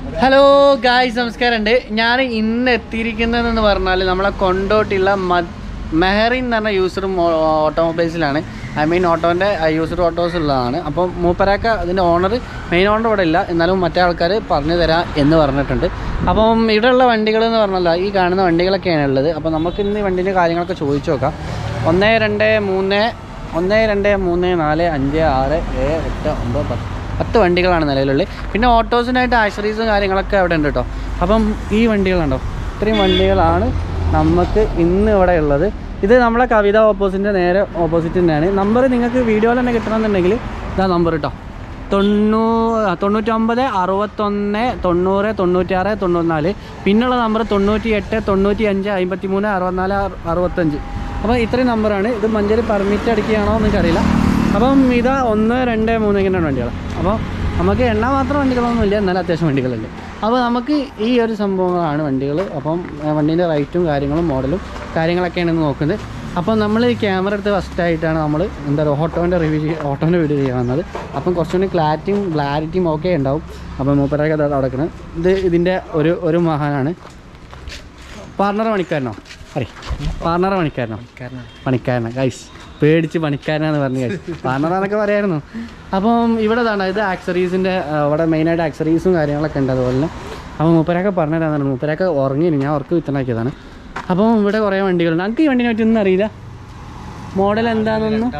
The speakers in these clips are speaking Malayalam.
ഹലോ ഗായ്സ് നമസ്കാരമുണ്ട് ഞാൻ ഇന്ന് എത്തിയിരിക്കുന്നതെന്ന് പറഞ്ഞാൽ നമ്മളെ കൊണ്ടോട്ടുള്ള മ മെഹറിൻ എന്ന് പറഞ്ഞ യൂസർ ഓട്ടോമൊബൈൽസിലാണ് ഐ മീൻ ഓട്ടോൻ്റെ യൂസർ ഓട്ടോസ് ഉള്ളതാണ് അപ്പം മൂപ്പരാക്ക അതിൻ്റെ ഓണർ മെയിൻ ഓണർ ഇവിടെ ഇല്ല എന്നാലും മറ്റേ ആൾക്കാർ പറഞ്ഞു തരാം എന്ന് പറഞ്ഞിട്ടുണ്ട് അപ്പം ഇവിടെയുള്ള വണ്ടികൾ എന്ന് പറഞ്ഞാൽ ഈ കാണുന്ന വണ്ടികളൊക്കെയാണ് ഉള്ളത് അപ്പം നമുക്ക് ഇന്ന് ഈ വണ്ടീൻ്റെ കാര്യങ്ങളൊക്കെ ചോദിച്ചു നോക്കാം ഒന്ന് രണ്ട് മൂന്ന് ഒന്ന് രണ്ട് മൂന്ന് നാല് അഞ്ച് ആറ് ഏഴ് എട്ട് ഒമ്പത് പത്ത് പത്ത് വണ്ടികളാണ് നിലവിലുള്ളത് പിന്നെ ഓട്ടോസിനായിട്ട് ആക്സറീസും കാര്യങ്ങളൊക്കെ അവിടെ ഉണ്ട് കേട്ടോ അപ്പം ഈ വണ്ടികളുണ്ടോ ഇത്രയും വണ്ടികളാണ് നമുക്ക് ഇന്ന് ഇവിടെ ഉള്ളത് ഇത് നമ്മളെ കവിത ഓപ്പോസിറ്റിൻ്റെ നേരെ ഓപ്പോസിറ്റ് തന്നെയാണ് നമ്പർ നിങ്ങൾക്ക് വീഡിയോയിൽ തന്നെ കിട്ടണമെന്നുണ്ടെങ്കിൽ ഇതാ നമ്പർ കേട്ടോ തൊണ്ണൂ ആ, തൊണ്ണൂറ്റൊമ്പത് അറുപത്തൊന്ന് തൊണ്ണൂറ് തൊണ്ണൂറ്റാറ് തൊണ്ണൂറ്റിനാല് പിന്നുള്ള നമ്പർ തൊണ്ണൂറ്റി എട്ട് തൊണ്ണൂറ്റി അഞ്ച് അമ്പത്തി മൂന്ന് അറുപത്തിനാല് അറു- അറുപത്തഞ്ച് അപ്പോൾ ഇത്രയും നമ്പറാണ് ഇത് മഞ്ചേരി പെർമിറ്റ് അടിക്കുകയാണോ എന്ന് എനിക്കറിയില്ല അപ്പം ഇതാ ഒന്ന് രണ്ട് മൂന്ന് ഇങ്ങനെയാണ് വണ്ടികൾ അപ്പോൾ നമുക്ക് എണ്ണ മാത്രം വണ്ടികളൊന്നും ഇല്ല എന്നാലും അത്യാവശ്യം വണ്ടികളുണ്ട് അപ്പോൾ നമുക്ക് ഈ ഒരു സംഭവങ്ങളാണ് വണ്ടികൾ അപ്പം ആ, വണ്ടീൻ്റെ റൈറ്റും കാര്യങ്ങളും മോഡലും കാര്യങ്ങളൊക്കെയാണ് ഇന്ന് നോക്കുന്നത് അപ്പോൾ നമ്മൾ ഈ ക്യാമറ എടുത്ത് ഫസ്റ്റ് ആയിട്ടാണ് നമ്മൾ എന്താ പറയുക ഓട്ടോൻ്റെ റിവ്യൂ ചെയ്യുക ഓട്ടോൻ്റെ വീഡിയോ ചെയ്യാൻ വന്നത് അപ്പം കുറച്ചുകൂടി ക്ലാരിറ്റിയും ക്ലാരിറ്റിയും ഒക്കെ ഉണ്ടാവും അപ്പം മൂപ്പരൊക്കെ അത് നടക്കുന്നത് ഇത് ഇതിൻ്റെ ഒരു ഒരു മഹാനാണ് പാർട്ണർ പണിക്കാരനോ അറി പാർട്ണർ പണിക്കാരനോ പണിക്കാരനാ ഗൈസ് പേടിച്ച് പണിക്കാരനാന്ന് പറഞ്ഞു ഗൈസ് പാർട്ണറാന്നൊക്കെ പറയായിരുന്നു അപ്പം ഇവിടെ ഇതാണ് ഇത് ആക്സറീസിൻ്റെ ഇവിടെ മെയിനായിട്ട് ആക്സറീസും കാര്യങ്ങളൊക്കെ ഉണ്ട് അതുപോലെ തന്നെ അപ്പോൾ മൂപ്പരൊക്കെ പറഞ്ഞുതരാന്നാണ് മൂപ്പരൊക്കെ ഉറങ്ങിയിന് ഞാൻ ഉറക്ക് വിത്തനാക്കിയതാണ് അപ്പം ഇവിടെ കുറേ വണ്ടികളുണ്ട് എനിക്ക് ഈ വണ്ടിനെ പറ്റി ഒന്നും അറിയില്ല മോഡൽ എന്താണെന്നൊന്നും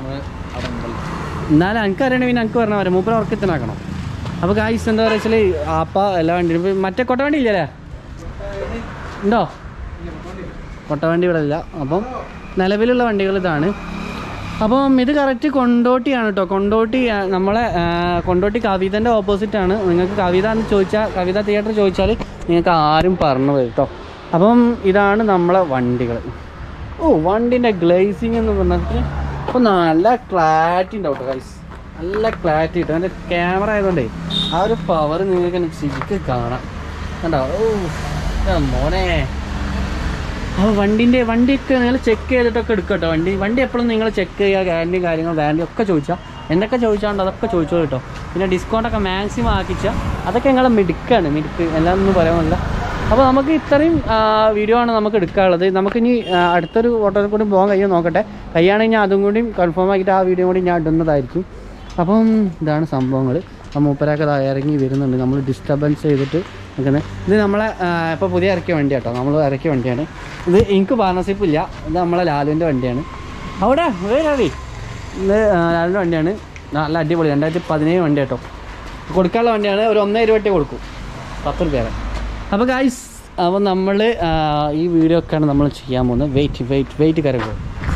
എന്നാലും എനിക്ക് അറിയണേ പിന്നെ എനിക്ക് പറഞ്ഞാൽ വരാം മൂപ്പര ഉറക്ക് വിത്തനാക്കണം അപ്പോൾ ഗൈസ് എന്താ പറയുക വെച്ചാൽ ആപ്പ എല്ലാ വണ്ടിയും ഇപ്പം മറ്റേ കൊട്ടവണ്ടി ഇല്ലല്ലേ ഉണ്ടോ കൊട്ടവണ്ടി ഇവിടെ ഇല്ല അപ്പം നിലവിലുള്ള വണ്ടികൾ ഇതാണ് അപ്പം ഇത് കറക്റ്റ് കൊണ്ടോട്ടിയാണ് കേട്ടോ കൊണ്ടോട്ടി ആ, നമ്മളെ ആ, കൊണ്ടോട്ടി കവിതൻ്റെ ഓപ്പോസിറ്റാണ് നിങ്ങൾക്ക് കവിത എന്ന് ചോദിച്ചാൽ കവിത തിയേറ്റർ ചോദിച്ചാൽ നിങ്ങൾക്ക് ആരും പറഞ്ഞു തരും കേട്ടോ അപ്പം ഇതാണ് നമ്മളെ വണ്ടികൾ ഓ വണ്ടിൻ്റെ ഗ്ലേസിങ് എന്ന് പറഞ്ഞാൽ അപ്പോൾ നല്ല ക്ലാരിറ്റി ഉണ്ടാവും കേട്ടോ ഗൈസ് നല്ല ക്ലാരിറ്റി കിട്ടും അതിൻ്റെ ക്യാമറ ആയതുകൊണ്ടേ ആ ഒരു പവർ നിങ്ങൾക്ക് ശരിക്കും കാണാം കണ്ടോ ഓ ഇതാ മോനെ അപ്പോൾ വണ്ടിൻ്റെ വണ്ടിയൊക്കെ നിങ്ങൾ ചെക്ക് ചെയ്തിട്ടൊക്കെ എടുക്കുക കേട്ടോ വണ്ടി വണ്ടി എപ്പോഴും നിങ്ങൾ ചെക്ക് ചെയ്യുക ഗ്യാരണ്ടി കാര്യങ്ങൾ വാറണ്ടി ഒക്കെ ചോദിച്ചാൽ എന്തൊക്കെ ചോദിച്ചാണ്ട് അതൊക്കെ ചോദിച്ചോ കേട്ടോ പിന്നെ ഡിസ്കൗണ്ടൊക്കെ മാക്സിമം ആക്കിച്ചാൽ അതൊക്കെ നിങ്ങളെ മിടുക്കാണ് മിടുക്ക് എല്ലാം ഒന്നും പറയാനില്ല അപ്പോൾ നമുക്ക് ഇത്രയും വീഡിയോ ആണ് നമുക്ക് എടുക്കാനുള്ളത് നമുക്കിനി ആ, അടുത്തൊരു ഓട്ടോയിൽ കൂടി പോകാൻ കഴിയുമോ നോക്കട്ടെ കഴിയുകയാണെങ്കിൽ ഞാൻ അതും കൂടി കൺഫേം ആക്കിയിട്ട് ആ വീഡിയോ കൂടി ഞാൻ ഇടുന്നതായിരിക്കും അപ്പം ഇതാണ് സംഭവങ്ങൾ അപ്പം മൂപ്പരൊക്കെ ദാ ഇറങ്ങി വരുന്നുണ്ട് നമ്മൾ ഡിസ്റ്റർബൻസ് ചെയ്തിട്ട് നിൽക്കുന്നത് ഇത് നമ്മളെ ഇപ്പോൾ പുതിയ ഇറക്കിയ വണ്ടി കേട്ടോ നമ്മൾ ഇറക്കിയ വണ്ടിയാണ് ഇത് എനിക്ക് പാർട്ണർഷിപ്പ് ഇല്ല ഇത് നമ്മളെ ലാലുവിൻ്റെ വണ്ടിയാണ് അവിടെ വേറെ ഇത് ആ, ലാലുവിൻ്റെ വണ്ടിയാണ് നല്ല അടിപൊളി രണ്ടായിരത്തി പതിനേഴ് വണ്ടി കേട്ടോ കൊടുക്കാനുള്ള വണ്ടിയാണ് ഒരു ഒന്നേ ഇരുപത്തി കൊടുക്കും പത്ത് റുപ്യ അപ്പോൾ ഗായ്സ് അപ്പോൾ നമ്മൾ ഈ വീഡിയോ ഒക്കെയാണ് നമ്മൾ ചെയ്യാൻ പോകുന്നത് വെയിറ്റ് വെയിറ്റ് വെയിറ്റ് കരകോ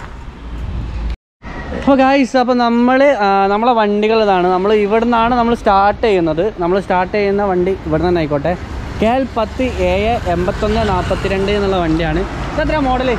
അപ്പോൾ ഗായ്സ് അപ്പോൾ നമ്മൾ നമ്മളെ വണ്ടികൾ ഇതാണ് നമ്മൾ ഇവിടെ നിന്നാണ് നമ്മൾ സ്റ്റാർട്ട് ചെയ്യുന്നത് നമ്മൾ സ്റ്റാർട്ട് ചെയ്യുന്ന വണ്ടി ഇവിടെ തന്നെ ആയിക്കോട്ടെ കെ എൽ പത്ത് ഏഴ് എൺപത്തൊന്ന് നാൽപ്പത്തിരണ്ട് എന്നുള്ള വണ്ടിയാണ് ഇതെത്ര മോഡല്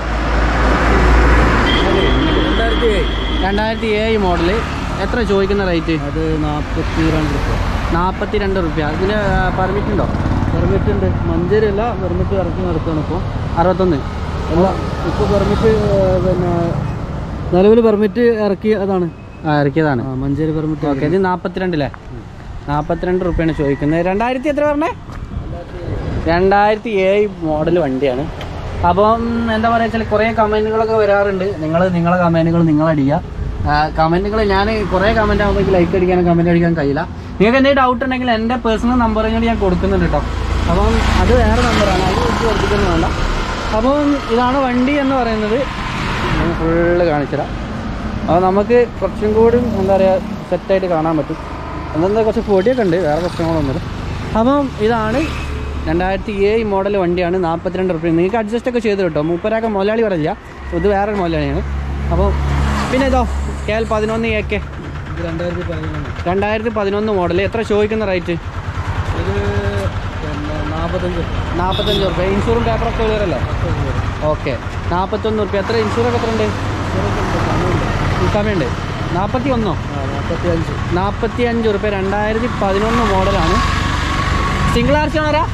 രണ്ടായിരത്തി ഏഴ് മോഡല് എത്ര ചോദിക്കുന്ന റേറ്റ് അത് നാൽപ്പത്തി രണ്ട് റുപ്യ നാൽപ്പത്തി രണ്ട് റുപ്യ ഇതിന് പെർമിറ്റ് ഉണ്ടോ പെർമിറ്റ് ഉണ്ട് മഞ്ചേരി അല്ല പെർമിറ്റ് ഇറക്കി നടക്കുകയാണ് ഇപ്പോൾ അറുപത്തൊന്ന് അല്ല ഇപ്പോൾ പെർമിറ്റ് പിന്നെ നിലവിൽ പെർമിറ്റ് ഇറക്കി അതാണ് ആ ഇറക്കിയതാണ് ആ മഞ്ചേരി പെർമിറ്റ് ഓക്കെ ഇത് നാൽപ്പത്തിരണ്ടില്ലേ നാൽപ്പത്തിരണ്ട് റുപ്യാണ് ചോദിക്കുന്നത് രണ്ടായിരത്തി എത്ര പറഞ്ഞേ രണ്ടായിരത്തി ഏഴ് മോഡൽ വണ്ടിയാണ് അപ്പം എന്താ പറയുക വെച്ചാൽ കുറേ കമൻറ്റുകളൊക്കെ വരാറുണ്ട് നിങ്ങൾ നിങ്ങളെ കമൻറ്റുകൾ നിങ്ങളടിക്കുക കമൻറ്റുകൾ ഞാൻ കുറേ കമൻറ്റ് ആകുമ്പോൾ എനിക്ക് ലൈക്ക് അടിക്കാനും കമൻറ്റ് അടിക്കാൻ കഴിയില്ല നിങ്ങൾക്ക് എന്തെങ്കിലും ഡൗട്ട് ഉണ്ടെങ്കിൽ എൻ്റെ പേഴ്സണൽ നമ്പർ കൂടി ഞാൻ കൊടുക്കുന്നുണ്ട് കേട്ടോ അപ്പം അത് വേറെ നമ്പറാണ് അത് വെച്ച് കൊടുക്കുന്നതല്ല അപ്പം ഇതാണ് വണ്ടി എന്ന് പറയുന്നത് ഞാൻ ഫുള്ള് കാണിച്ചുതരാം അപ്പോൾ നമുക്ക് കുറച്ചും കൂടി എന്താ പറയുക സെറ്റായിട്ട് കാണാൻ പറ്റും എന്താ കുറച്ച് പൊടിയൊക്കെ ഉണ്ട് വേറെ പ്രശ്നങ്ങളൊന്നുമില്ല അപ്പം ഇതാണ് രണ്ടായിരത്തി ഏഴ് മോഡൽ വണ്ടിയാണ് നാൽപ്പത്തിരണ്ട് റുപ്യ നിങ്ങൾക്ക് അഡ്ജസ്റ്റ് ഒക്കെ ചെയ്ത് കിട്ടോ മൂപ്പരാക്ക മുതലാളി പറയില്ല ഇത് വേറൊരു മുതലാളിയാണ് അപ്പോൾ പിന്നെ ഇതോ കെ എൽ പതിനൊന്ന് എ കെ ഇത് രണ്ടായിരത്തി പതിനൊന്ന് രണ്ടായിരത്തി പതിനൊന്ന് മോഡൽ എത്ര ചോദിക്കുന്ന റേറ്റ് ഇത് പിന്നെ നാൽപ്പത്തഞ്ച് നാൽപ്പത്തഞ്ച് റുപ്യ ഇൻഷുറും പേപ്പറൊക്കെ ക്ലിയർ അല്ലേ ഓക്കെ നാൽപ്പത്തൊന്ന് റുപ്യ എത്ര ഇൻഷുറൊക്കെ എത്ര ഉണ്ട് സമയമുണ്ട് നാൽപ്പത്തി ഒന്നോ ആ നാൽപ്പത്തി അഞ്ച് നാൽപ്പത്തി അഞ്ച് റുപ്യ രണ്ടായിരത്തി പതിനൊന്ന് മോഡലാണ് സിംഗിൾ ആർ സി ഓണറാ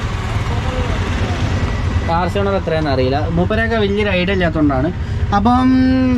ആർ സി ഓണർ എത്രയാണെന്ന് അറിയില്ല മൂപ്പരൊക്കെ വലിയൊരു ഐഡിയ ഇല്ലാത്തതുകൊണ്ടാണ് അപ്പം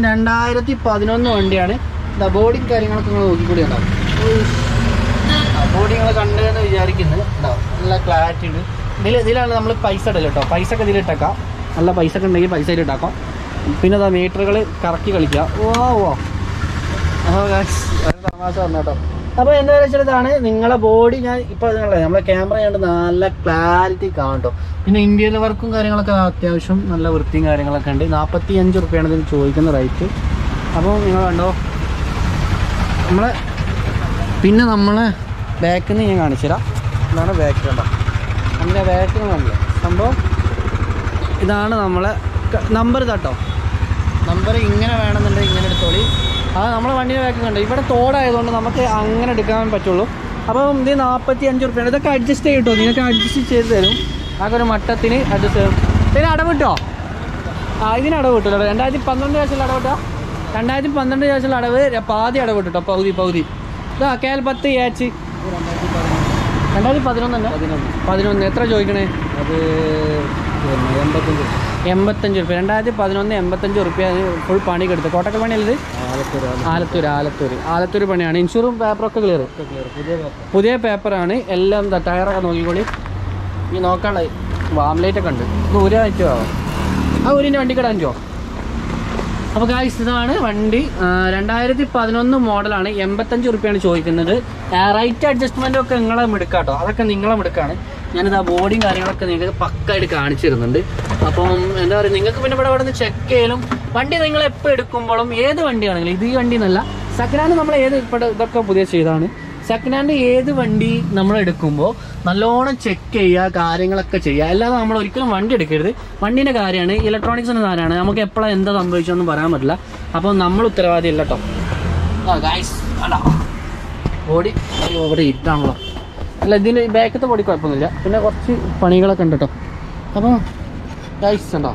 രണ്ടായിരത്തി പതിനൊന്ന് വണ്ടിയാണ് ബോഡി കാര്യങ്ങളൊക്കെ നിങ്ങൾ നോക്കിക്കൂടി ഉണ്ടാവും അപ്പം ബോഡി നിങ്ങൾ കണ്ടെന്ന് വിചാരിക്കുന്നു ഉണ്ടോ നല്ല ക്ലാരിറ്റി ഉണ്ട് ഇതിൽ ഇതിലാണ് നമ്മൾ പൈസ ഇടല് കേട്ടോ പൈസ ഒക്കെ ഇതിലിട്ടേക്കാം നല്ല പൈസ ഒക്കെ ഉണ്ടെങ്കിൽ പൈസ ഇതിലിട്ടാക്കാം പിന്നെ അതാ മീറ്ററുകൾ കറക്കി കളിക്കുക ഓ ഓ അപ്പോൾ guys, ഒരു തമാശ പറഞ്ഞു കേട്ടോ അപ്പോൾ എന്താ വെച്ചാൽ ഇതാണ് നിങ്ങളെ ബോഡി ഞാൻ ഇപ്പോൾ നിങ്ങളെ നമ്മളെ ക്യാമറ കണ്ട് നല്ല ക്ലാരിറ്റി കാണും കേട്ടോ പിന്നെ ഇന്ത്യയിലെ വർക്കും കാര്യങ്ങളൊക്കെ അത്യാവശ്യം നല്ല വൃത്തിയും കാര്യങ്ങളൊക്കെ ഉണ്ട് നാൽപ്പത്തി അഞ്ച് റുപ്യാണ് ഇതിന് ചോദിക്കുന്ന റേറ്റ് അപ്പോൾ നിങ്ങൾ കണ്ടോ നമ്മളെ പിന്നെ നമ്മളെ ബാക്കിൽ നിന്ന് ഞാൻ കാണിച്ചു തരാം ഇതാണ് ബാക്ക് കണ്ടോ നമ്മുടെ ബാക്കിൽ കണ്ടില്ലേ സംഭവം ഇതാണ് നമ്മളെ നമ്പർ ഇതാട്ടോ നമ്പർ ഇങ്ങനെ വേണമെന്നുണ്ടെങ്കിൽ ഇങ്ങനെ എടുത്തോളി അത് നമ്മളെ വണ്ടിയുടെ ബാക്ക് കണ്ടോ ഇവിടെ തോടായതുകൊണ്ട് നമുക്ക് അങ്ങനെ എടുക്കാൻ പറ്റുള്ളൂ അപ്പം ഇത് നാൽപ്പത്തി അഞ്ച് റുപ്യാണ് ഇതൊക്കെ അഡ്ജസ്റ്റ് ചെയ്തിട്ടോ നിങ്ങൾക്ക് അഡ്ജസ്റ്റ് ചെയ്ത് തരും ആകെ ഒരു മട്ടത്തിന് അഡ്ജസ്റ്റ് ചെയ്യും ഇതിന് അടവിട്ടോ ആ ഇതിന് അടവ് കിട്ടില്ല രണ്ടായിരത്തി പന്ത്രണ്ട് വയസ്സിൽ അടവിട്ടോ രണ്ടായിരത്തി പന്ത്രണ്ട് വയസ്സിൽ അടവ് പാതി അടവ് കിട്ടോ പകുതി പകുതി ഇതാ കേൽ പത്ത് ഏച്ച് രണ്ടായിരത്തി പതിനൊന്നല്ല പതിനൊന്ന് പതിനൊന്ന് എത്ര ചോദിക്കണേ അത് പിന്നെ എൺപത്തഞ്ച് എൺപത്തഞ്ച് റുപ്യ രണ്ടായിരത്തി പതിനൊന്ന് എൺപത്തഞ്ച് റുപ്യ ഫുൾ പണി കെടുത്ത് കോട്ടക്കൽ പണിയല്ലത് ആലത്തൂർ ആലത്തൂർ ആലത്തൂർ ആലത്തൂർ പണിയാണ് ഇൻഷുറും പേപ്പറൊക്കെ ക്ലിയർ ക്ലിയർ പുതിയ പേപ്പർ പുതിയ പേപ്പറാണ് എല്ലാം എന്താ ടയറൊക്കെ നോക്കിക്കോളി ഈ നോക്കാനുള്ള വാംലൈറ്റ് ഒക്കെ ഉണ്ട് ഇത് ഒരു അഞ്ചോ ആ ഊരിൻ്റെ വണ്ടിക്കട അഞ്ചോ അപ്പോൾ ഗായ്സ് ഇതാണ് വണ്ടി ആ, രണ്ടായിരത്തി പതിനൊന്ന് മോഡലാണ് എൺപത്തഞ്ച് റുപ്യാണ് ചോദിക്കുന്നത് റൈറ്റ് അഡ്ജസ്റ്റ്മെൻ്റ് ഒക്കെ നിങ്ങളെ മിടുക്കാട്ടോ അതൊക്കെ നിങ്ങളെ മിടുക്കാണ് ഞാനിത് ആ ബോഡിയും കാര്യങ്ങളൊക്കെ നിങ്ങൾക്ക് പക്കായിട്ട് കാണിച്ചു തരുന്നുണ്ട് അപ്പം എന്താ പറയുക നിങ്ങൾക്ക് പിന്നെ ഇവിടെ ഇവിടെ നിന്ന് ചെക്ക് ചെയ്യലും വണ്ടി നിങ്ങൾ എപ്പോൾ എടുക്കുമ്പോഴും ഏത് വണ്ടിയാണെങ്കിലും ഇത് ഈ വണ്ടി എന്നല്ല സെക്കൻഡ് ഹാൻഡ് നമ്മൾ ഏത് ഇപ്പോൾ ഇതൊക്കെ പുതിയ ചെയ്താണ് സെക്കൻഡ് ഹാൻഡ് ഏത് വണ്ടി നമ്മൾ എടുക്കുമ്പോൾ നല്ലോണം ചെക്ക് ചെയ്യുക കാര്യങ്ങളൊക്കെ ചെയ്യുക അല്ലാതെ നമ്മൾ ഒരിക്കലും വണ്ടി എടുക്കരുത് വണ്ടീൻ്റെ കാര്യമാണ് ഇലക്ട്രോണിക്സിൻ്റെ സാധനമാണ് നമുക്ക് എപ്പോഴാണ് എന്താ സംഭവിച്ചതെന്ന് പറയാൻ പറ്റില്ല അപ്പോൾ നമ്മൾ ഉത്തരവാദി അല്ല കേട്ടോ ആ ഗായ്സ് അല്ല ബോഡി ഇവിടെ ഇട്ടാണല്ലോ അല്ല ഇതിന് ബാക്കത്തെ ബോഡി കുഴപ്പമൊന്നുമില്ല പിന്നെ കുറച്ച് പണികളൊക്കെ ഉണ്ട് കേട്ടോ അപ്പോൾ ഗൈസ് ഉണ്ടോ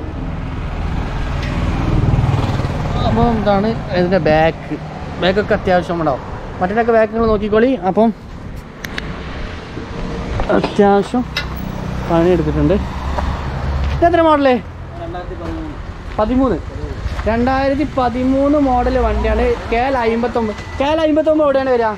അപ്പോൾ ഇതാണ് ഇതിൻ്റെ ബാക്ക് ബാക്കൊക്കെ അത്യാവശ്യം ഉണ്ടാവും മറ്റേതൊക്കെ ബാക്ക് നിങ്ങൾ നോക്കിക്കോളി അപ്പം അത്യാവശ്യം പണി എടുത്തിട്ടുണ്ട് ഇത് എത്ര മോഡല് രണ്ടായിരത്തി പതിമൂന്ന് പതിമൂന്ന് രണ്ടായിരത്തി പതിമൂന്ന് മോഡൽ വണ്ടിയാണ് കെ എൽ അമ്പത്തൊമ്പത് കെ എൽ അമ്പത്തൊമ്പത് എവിടെയാണ് വരിക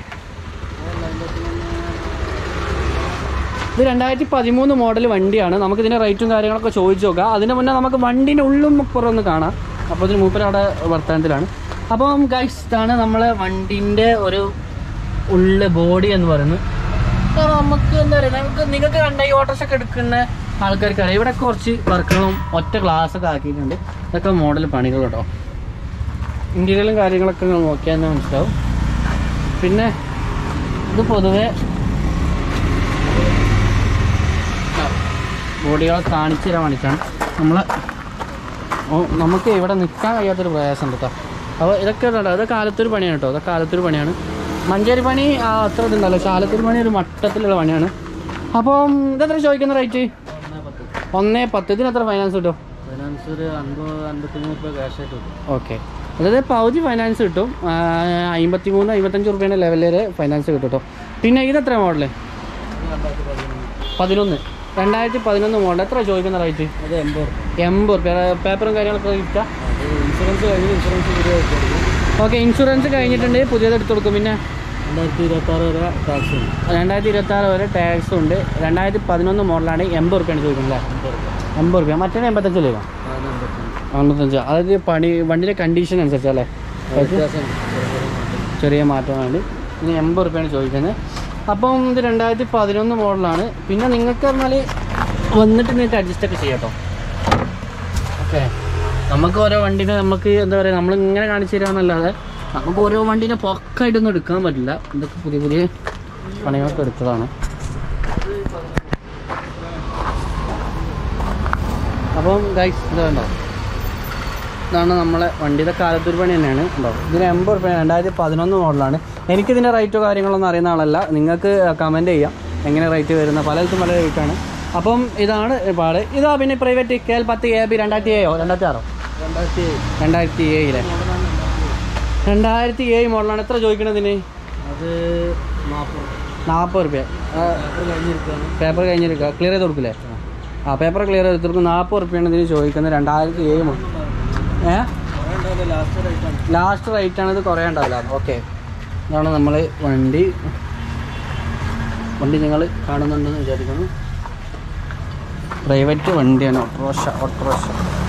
ഇത് രണ്ടായിരത്തി പതിമൂന്ന് മോഡൽ വണ്ടിയാണ് നമുക്ക് ഇതിൻ്റെ റേറ്റും കാര്യങ്ങളൊക്കെ ചോദിച്ചു നോക്കാം അതിന് മുന്നേ നമുക്ക് വണ്ടീൻ്റെ ഉള്ളും പുറമൊന്ന് കാണാം അപ്പോൾ ഇതിന് മൂപ്പര് അവിടെ വർത്തമാനത്തിലാണ് അപ്പം ഗൈസ് ഇതാണ് നമ്മളെ വണ്ടീൻ്റെ ഒരു ഉള്ള ബോഡി എന്ന് പറയുന്നത് കാരണം നമുക്ക് എന്താ പറയുക നമുക്ക് നിങ്ങൾക്ക് കണ്ട ഈ ഓട്ടോസ് ഒക്കെ എടുക്കുന്ന ആൾക്കാർക്ക് അറിയാം ഇവിടെ കുറച്ച് വർക്കുകളും ഒറ്റ ഗ്ലാസ് ഒക്കെ ആക്കിയിട്ടുണ്ട് ഇതൊക്കെ മോഡൽ പണികൾ കേട്ടോ ഇൻറ്റീരിയലും കാര്യങ്ങളൊക്കെ നിങ്ങൾ നോക്കിയാൽ തന്നെ മനസ്സിലാവും പിന്നെ ഇത് പൊതുവെ ബോഡികളെ കാണിച്ചു തരാൻ വേണ്ടിയിട്ടാണ് നമ്മൾ നമുക്ക് ഇവിടെ നിൽക്കാൻ കഴിയാത്തൊരു പ്രയാസം ഉണ്ട് കേട്ടോ അപ്പോൾ ഇതൊക്കെ ഉണ്ടല്ലോ ഇതൊക്കെ ആലത്തൂർ പണിയാണ് കേട്ടോ ഇതൊക്കെ ആലത്തൂർ പണിയാണ് മഞ്ചേരി പണി ആ, അത്ര ഇതുണ്ടല്ലോ പക്ഷേ ആലത്തൂർ പണി ഒരു മട്ടത്തിലുള്ള പണിയാണ് അപ്പം ഇതെത്ര ചോദിക്കുന്ന റേറ്റ് ഒന്നേ പത്ത് ഒന്നേ പത്ത് ഇതിന് എത്ര ഫൈനാൻസ് കിട്ടും ഫൈനാൻസ് ഒരു അൻപത് അൻപത്തിമൂന്ന് രൂപ ക്യാഷ് ആയിട്ട് കിട്ടും ഓക്കെ അതായത് പകുതി ഫൈനാൻസ് കിട്ടും അമ്പത്തി മൂന്ന് അമ്പത്തഞ്ച് റുപ്യേൻ്റെ ലെവൽ വരെ ഫൈനാൻസ് കിട്ടും കേട്ടോ പിന്നെ ഇതെത്ര മോഡല് രണ്ടായിരത്തി പതിമൂന്ന് പതിനൊന്ന് രണ്ടായിരത്തി പതിനൊന്ന് മോഡൽ എത്ര ചോദിക്കുന്ന റേറ്റ് അത് എൺപത് രൂപ എൺപത് റുപ്യ പേപ്പറും കാര്യങ്ങളൊക്കെ കിട്ടുക അത് ഇൻഷുറൻസ് കഴിഞ്ഞ് ഇൻഷുറൻസ് പുതിയ എടുക്കും ഓക്കെ ഇൻഷുറൻസ് കഴിഞ്ഞിട്ടുണ്ട് പുതിയത് എടുത്ത് കൊടുക്കും പിന്നെ രണ്ടായിരത്തി ഇരുപത്തി ആറ് വരെ ടാക്സ് ഉണ്ട് രണ്ടായിരത്തി ഇരുപത്തി ആറ് വരെ ടാക്സ് ഉണ്ട് രണ്ടായിരത്തി പതിനൊന്ന് മോഡലാണ് എൺപത് റുപ്യാണ് ചോദിക്കുന്നത് അല്ലേ എൺപത് രൂപ എൺപത് റുപ്യ മറ്റേ എൺപത്തഞ്ച് രൂപ അത് എൺപത്തഞ്ച് അമ്പത്തഞ്ച് അതായത് പണി വണ്ടിയുടെ കണ്ടീഷൻ അനുസരിച്ചല്ലേ വ്യത്യാസം ഉണ്ട്. ചെറിയ മാറ്റമാണ് ഇനി എൺപത് റുപ്യാണ് ചോദിക്കുന്നത് അപ്പം ഇത് രണ്ടായിരത്തി പതിനൊന്ന് മോഡലാണ് പിന്നെ നിങ്ങൾക്ക് പറഞ്ഞാൽ വന്നിട്ട് നിങ്ങൾക്ക് അഡ്ജസ്റ്റ് ഒക്കെ ചെയ്യാം കേട്ടോ ഓക്കെ നമുക്ക് ഓരോ വണ്ടീനെ നമുക്ക് എന്താ പറയുക നമ്മൾ ഇങ്ങനെ കാണിച്ചു തരാമെന്നല്ലാതെ നമുക്ക് ഓരോ വണ്ടീനെ പൊക്കായിട്ടൊന്നും എടുക്കാൻ പറ്റില്ല ഇതൊക്കെ പുതിയ പുതിയ പണികളൊക്കെ എടുത്തതാണ് അപ്പം ഗൈസ് ഇത് കണ്ടോ ഇതാണ് നമ്മളെ വണ്ടിയുടെ കാലത്തൂർ പണി തന്നെയാണ് ഉണ്ടോ ഇതിന് എൺപത് റുപ്യ രണ്ടായിരത്തി പതിനൊന്ന് മോഡലാണ് എനിക്കിതിൻ്റെ റേറ്റോ കാര്യങ്ങളൊന്നും അറിയുന്ന ആളല്ല നിങ്ങൾക്ക് കമൻറ്റ് ചെയ്യാം എങ്ങനെ റേറ്റ് വരുന്ന പലർക്കും പല റേറ്റാണ് അപ്പം ഇതാണ് പാട് ഇതാ പിന്നെ പ്രൈവറ്റ് കെ എൽ പത്ത് എ ബി രണ്ടായിരത്തി ഏഴോ രണ്ടായിരത്തി ആറോ രണ്ടായിരത്തി ഏഴ് രണ്ടായിരത്തി ഏഴിലെ രണ്ടായിരത്തി ഏഴ് മോഡലാണ് എത്ര ചോദിക്കണതിന് അത് നാൽപ്പത് നാൽപ്പത് റുപ്യ പേപ്പർ കഴിഞ്ഞിരിക്കുകയാണ് പേപ്പർ കഴിഞ്ഞിരിക്കുക ക്ലിയർ ചെയ്ത് കൊടുക്കില്ലേ ആ പേപ്പർ ക്ലിയർ ചെയ്ത് കൊടുക്കും നാൽപ്പത് റുപ്യാണ് ഇതിന് ചോദിക്കുന്നത് രണ്ടായിരത്തി ഏഴ് മോഡൽ ഏ കുറേ ലാസ്റ്റ് റേറ്റാണ് ലാസ്റ്റ് റേറ്റ് ആണ് ഇത് കുറേ ഉണ്ടാവില്ല ഓക്കെ ഇതാണ് നമ്മൾ വണ്ടി വണ്ടി നിങ്ങൾ കാണുന്നുണ്ടെന്ന് വിചാരിക്കുന്നു പ്രൈവറ്റ് വണ്ടിയാണ് ഓട്ടോറിക്ഷ ഓട്ടോറിക്ഷ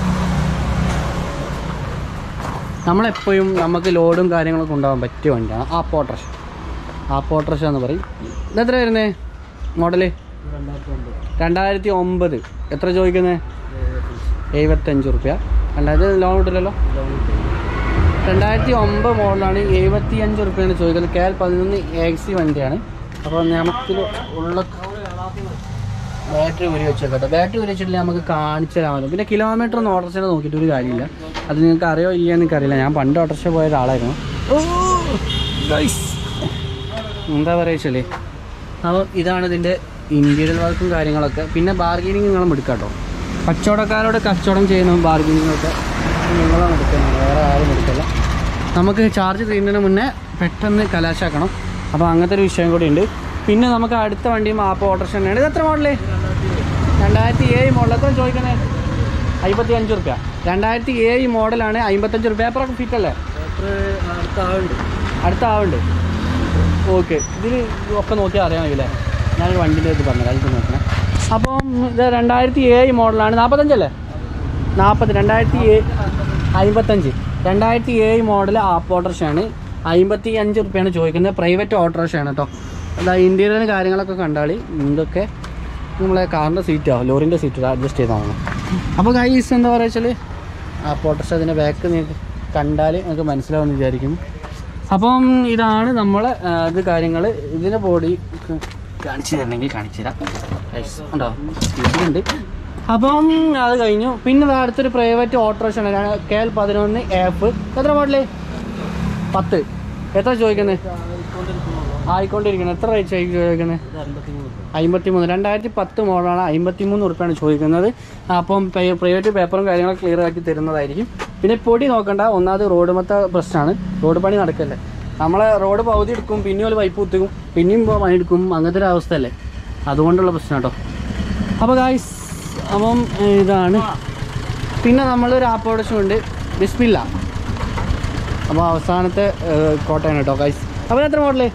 നമ്മളെപ്പോഴും നമുക്ക് ലോഡും കാര്യങ്ങളൊക്കെ ഉണ്ടാകാൻ പറ്റിയ വണ്ടിയാണ് ആ ഓട്ടോറിക്ഷ ആ ഓട്ടോറിക്ഷ എന്ന് പറയും ഇതെത്ര വരുന്നേ മോഡല് രണ്ടായിരത്തി ഒമ്പത് എത്ര ചോദിക്കുന്നത് എഴുപത്തഞ്ച് റുപ്യ രണ്ടായിരത്തി ലോൺ കിട്ടില്ലല്ലോ രണ്ടായിരത്തി ഒമ്പത് മോഡലാണ് എഴുപത്തി അഞ്ച് റുപ്യാണ് ചോദിക്കുന്നത് കെ എൽ പതിനൊന്ന് എക്സി വണ്ടിയാണ് അപ്പോൾ നമുക്ക് ഉള്ള ബാറ്ററി ഊരി വെച്ചേക്കട്ടെ ബാറ്ററി ഊരി വെച്ചിട്ടില്ല നമുക്ക് കാണിച്ചു തരാൻ പറ്റും പിന്നെ കിലോമീറ്റർ ഒന്നും ഓട്ടർഷ നോക്കിയിട്ട് ഒരു കാര്യമില്ല അത് നിങ്ങൾക്ക് അറിയോ ഇല്ലയോ എന്ന് അറിയില്ല ഞാൻ പണ്ട് ഓട്ടർഷ പോയ ഒരാളായിരുന്നു ഓ, guys. എന്താ പറയുക വെച്ചാലേ അപ്പോൾ ഇതാണ് ഇതിൻ്റെ ഇൻറ്റീരിയൽ വർക്കും കാര്യങ്ങളൊക്കെ പിന്നെ ബാർഗനിങ് നിങ്ങളും എടുക്കാം കേട്ടോ കച്ചവടക്കാരോട് കച്ചവടം ചെയ്യുന്ന ബാർഗനിങ്ങൊക്കെ നിങ്ങളാണ് എടുക്കുന്നത് വേറെ ആരും എടുക്കില്ല നമുക്ക് ചാർജ് തീരുന്നതിന് മുന്നേ പെട്ടെന്ന് കലാശാക്കണം അപ്പോൾ അങ്ങനത്തെ ഒരു വിഷയം കൂടി ഉണ്ട് പിന്നെ നമുക്ക് അടുത്ത വണ്ടിയും ആപ്പ് ഓട്ടർഷ തന്നെയാണ് ഇത് എത്ര മോഡല് രണ്ടായിരത്തി ഏഴ് മോഡൽ എത്ര ചോദിക്കുന്നത് അമ്പത്തി അഞ്ച് റുപ്യ രണ്ടായിരത്തി ഏഴ് മോഡലാണ് അമ്പത്തഞ്ച് റുപ്യ പേപ്പറൊക്കെ ഫിറ്റ് അല്ലേ അടുത്ത ആളുണ്ട് അടുത്ത ആളുണ്ട് ഓക്കെ ഇതിൽ ഒക്കെ നോക്കിയാൽ അറിയാൻ കഴിയില്ലേ ഞാനൊരു വണ്ടിൻ്റെ ഇത് പറഞ്ഞുതരാം ഇത് നോക്കണേ അപ്പം ഇത് രണ്ടായിരത്തി ഏഴ് മോഡലാണ് നാൽപ്പത്തഞ്ചല്ലേ നാൽപ്പത് രണ്ടായിരത്തി ഏഴ് അമ്പത്തഞ്ച് രണ്ടായിരത്തി ഏഴ് മോഡൽ ആപ്പ് ഓട്ടോറിക്ഷയാണ് അമ്പത്തി അഞ്ച് റുപ്യാണ് ചോദിക്കുന്നത് പ്രൈവറ്റ് ഓട്ടോറിക്ഷയാണ് കേട്ടോ അതാ ഇൻറ്റീരിയർ കാര്യങ്ങളൊക്കെ കണ്ടാളി ഇതൊക്കെ നമ്മളെ കാറിൻ്റെ സീറ്റോ ലോറിൻ്റെ സീറ്റോ അഡ്ജസ്റ്റ് ചെയ്താൽ മതി അപ്പോൾ കൈസ് എന്താ പറയുക വെച്ചാൽ ആപ്പ് ഓട്ടോറിക്ഷ അതിൻ്റെ ബാക്ക് നിങ്ങൾക്ക് കണ്ടാൽ നിങ്ങൾക്ക് മനസ്സിലാവുമെന്ന് വിചാരിക്കുന്നു അപ്പം ഇതാണ് നമ്മളെ ആ, ഇത് കാര്യങ്ങൾ ഇതിൻ്റെ ബോഡി കാണിച്ചു തരണമെങ്കിൽ കാണിച്ചു തരാം Guys, ഉണ്ടോ ഇതിലുണ്ട് അപ്പം അത് കഴിഞ്ഞു പിന്നെ ദാ അടുത്തൊരു പ്രൈവറ്റ് ഓട്ടോറിക്ഷ ആണ് കെ എൽ പതിനൊന്ന് എഫ് എത്ര മോഡല് പത്ത് എത്ര ചോദിക്കുന്നത് ആയിക്കൊണ്ടിരിക്കുന്നത് എത്ര റേറ്റ് ചോദിക്കുന്നത് അമ്പത്തി മൂന്ന് രണ്ടായിരത്തി പത്ത് മോഡലാണ് അമ്പത്തി മൂന്ന് ഉറുപ്പ്യാണ് ചോദിക്കുന്നത് അപ്പം പേ- പ്രൈവറ്റ് പേപ്പറും കാര്യങ്ങളൊക്കെ ക്ലിയർ ആക്കി തരുന്നതായിരിക്കും പിന്നെ പൊടി നോക്കണ്ട ഒന്നാമത് റോഡ് മൊത്ത പ്രശ്നമാണ് റോഡ് പണി നടക്കല്ലേ നമ്മളെ റോഡ് പകുതി എടുക്കും പിന്നെ ഒരു പൈപ്പ് കുത്തിക്കും പിന്നെയും പോ- പണി എടുക്കും അങ്ങനത്തെ ഒരു അവസ്ഥയല്ലേ അതുകൊണ്ടുള്ള പ്രശ്നം കേട്ടോ അപ്പോൾ ഗായ്സ് അപ്പം ഏഹ്, ഇതാണ് പിന്നെ നമ്മളൊരു ആപ്പോടച്ചും ഉണ്ട് ബിസ്മില്ല അപ്പോൾ അവസാനത്തെ ഏഹ്, കോട്ടയാണ് കേട്ടോ ഗായ്സ് അപ്പോൾ എത്ര മോഡല്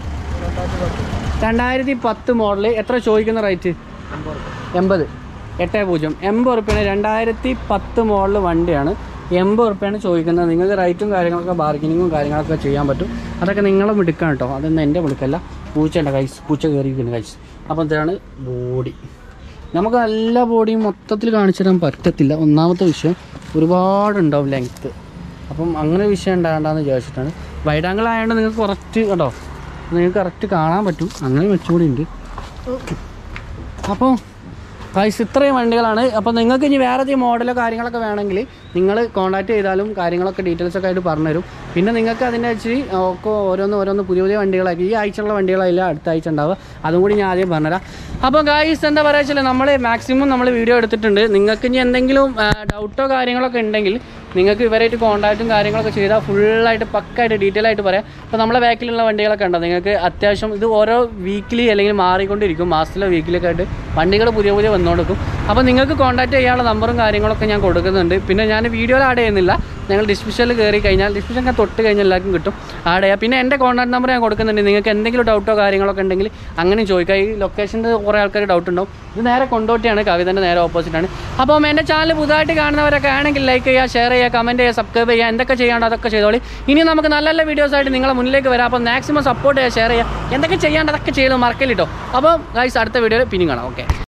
രണ്ടായിരത്തി പത്ത് മോഡല് എത്ര ചോദിക്കുന്ന റേറ്റ് എൺപത് എട്ട് പൂജ്യം എൺപത് ഉറുപ്പ്യാണ് രണ്ടായിരത്തി പത്ത് മോഡൽ വണ്ടിയാണ് എൺപത് ഉറുപ്പ്യാണ് ചോദിക്കുന്നത് നിങ്ങൾക്ക് റേറ്റും കാര്യങ്ങളൊക്കെ ബാർഗനിങ്ങും കാര്യങ്ങളൊക്കെ ചെയ്യാൻ പറ്റും അതൊക്കെ നിങ്ങളെ മിടുക്കാണ് കേട്ടോ അതൊന്നും എൻ്റെ മിടുക്കല്ല പൂച്ചയുണ്ട് കൈസ് പൂച്ച കയറിയിരിക്കുന്നു കൈസ് അപ്പോൾ ഇതാണ് ബോഡി നമുക്ക് നല്ല ബോഡിയും മൊത്തത്തിൽ കാണിച്ചു തരാൻ പറ്റത്തില്ല ഒന്നാമത്തെ വിഷയം ഒരുപാടുണ്ടാവും ലെങ്ത്ത് അപ്പം അങ്ങനെ ഒരു വിഷയം ഉണ്ടാകണ്ടെന്ന് വിചാരിച്ചിട്ടാണ് വൈഡ് ആംഗിൾ ആയതുകൊണ്ട് നിങ്ങൾക്ക് കുറച്ച് കേട്ടോ നിങ്ങൾക്ക് കറക്റ്റ് കാണാൻ പറ്റും അങ്ങനെ വെച്ചുകൂടി ഉണ്ട് അപ്പോൾ ഗൈസ് ഇത്രയും വണ്ടികളാണ് അപ്പോൾ നിങ്ങൾക്ക് ഇനി വേറെ ഏതെങ്കിലും മോഡലോ കാര്യങ്ങളൊക്കെ വേണമെങ്കിൽ നിങ്ങൾ കോൺടാക്ട് ചെയ്താലും കാര്യങ്ങളൊക്കെ ഡീറ്റെയിൽസ് ഒക്കെ ആയിട്ട് പറഞ്ഞുതരും പിന്നെ നിങ്ങൾക്ക് അതിൻ്റെ വെച്ച് ഒക്കെ ഓരോന്ന് ഓരോന്ന് പുതിയ പുതിയ വണ്ടികളാക്കി ഈ ആഴ്ചയുള്ള വണ്ടികളായില്ല അടുത്ത ആഴ്ച ഉണ്ടാവുക അതും കൂടി ഞാൻ ആദ്യം പറഞ്ഞുതരാം അപ്പോൾ ഗൈസ് എന്താ പറയുക വെച്ചാൽ നമ്മൾ മാക്സിമം നമ്മൾ വീഡിയോ എടുത്തിട്ടുണ്ട് നിങ്ങൾക്ക് ഇനി എന്തെങ്കിലും ഡൗട്ടോ കാര്യങ്ങളൊക്കെ ഉണ്ടെങ്കിൽ നിങ്ങൾക്ക് ഇവരായിട്ട് കോൺടാക്റ്റും കാര്യങ്ങളൊക്കെ ചെയ്താൽ ഫുള്ളായിട്ട് പക്കായിട്ട് ഡീറ്റെയിൽ ആയിട്ട് പറയാം ഇപ്പോൾ നമ്മളെ ബാക്കിലുള്ള വണ്ടികളൊക്കെ ഉണ്ടോ നിങ്ങൾക്ക് അത്യാവശ്യം ഇത് ഓരോ വീക്കിലി അല്ലെങ്കിൽ മാറിക്കൊണ്ടിരിക്കും മാസത്തിലോ വീക്കിലൊക്കെ ആയിട്ട് വണ്ടികൾ പുതിയ പുതിയ വന്നുകൊടുക്കും അപ്പോൾ നിങ്ങൾക്ക് കോൺടാക്ട് ചെയ്യാനുള്ള നമ്പറും കാര്യങ്ങളൊക്കെ ഞാൻ കൊടുക്കുന്നുണ്ട് പിന്നെ ഞാൻ വീഡിയോയിൽ ആഡ് ചെയ്യുന്നില്ല ഞങ്ങൾ ഡിസ്ക്രിപ്ഷനിൽ കയറി കഴിഞ്ഞാൽ ഡിസ്ക്രിപ്ഷൻ ഞാൻ തൊട്ട് കഴിഞ്ഞാൽ എല്ലാവർക്കും കിട്ടും ആഡ് ചെയ്യാം പിന്നെ എൻ്റെ കോൺടാക്ട് നമ്പർ ഞാൻ കൊടുക്കുന്നുണ്ട് നിങ്ങൾക്ക് എന്തെങ്കിലും ഡൗട്ടോ കാര്യങ്ങളൊക്കെ ഉണ്ടെങ്കിൽ അങ്ങനെയും ചോദിക്കാം ഈ ലൊക്കേഷൻ്റെ കുറേ ആൾക്കാർ ഡൗട്ട് ഉണ്ടാവും ഇത് നേരെ കൊണ്ടോട്ടിയാണ് കവിതൻ്റെ നേരെ ഓപ്പോസിറ്റാണ് അപ്പം എൻ്റെ ചാനൽ പുതുതായിട്ട് കാണുന്നവരൊക്കെ ആണെങ്കിൽ ലൈക്ക് ചെയ്യുക ഷെയർ ചെയ്യുക കമൻറ്റ് ചെയ്യുക സബ്സ്ക്രൈബ് ചെയ്യുക എന്തൊക്കെ ചെയ്യാണ്ടോ അതൊക്കെ ചെയ്തോളി ഇനി നമുക്ക് നല്ല നല്ല വീഡിയോസ് ആയിട്ട് നിങ്ങളെ മുന്നിലേക്ക് വരാം അപ്പോൾ മാക്സിമം സപ്പോർട്ട് ചെയ്യുക ഷെയർ ചെയ്യുക എന്തൊക്കെ ചെയ്യാണ്ട് അതൊക്കെ ചെയ്ത് മറക്കല്ലിട്ടോ അപ്പോൾ ഗൈസ് അടുത്ത വീഡിയോയിൽ പിന്നെയും കാണാം ഓക്കെ